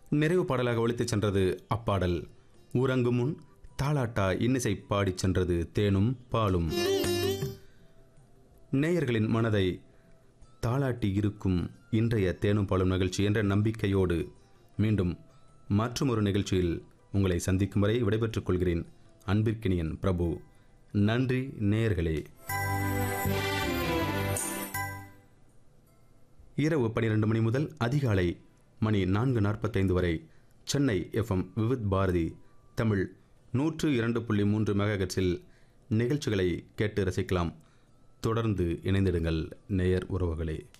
நிறைவு பாடலாக ஒழித்துச் சென்றது அப்பாடல் ஊரங்கும் முன் தாளாட்டா இன்னிசை பாடிச் சென்றது தேனும் பாலும் நேயர்களின் மனதை தாளாட்டி இருக்கும் இன்றைய தேனும் பாலும் நிகழ்ச்சி என்ற நம்பிக்கையோடு மீண்டும் மற்றொரு நிகழ்ச்சியில் உங்களை சந்திக்கும் வரை விடைபெற்றுக் கொள்கிறேன் அன்பிற்கினியன் பிரபு நன்றி நேயர்களே இரவு பனிரெண்டு மணி முதல் அதிகாலை மணி நான்கு நாற்பத்தைந்து வரை சென்னை எஃப்எம் விவித் பாரதி தமிழ் நூற்று இரண்டு புள்ளி மூன்று மெகாஹெர்ட்ஸில் நிகழ்ச்சிகளை கேட்டு ரசிக்கலாம் தொடர்ந்து இணைந்திடுங்கள் நேயர் உறவுகளே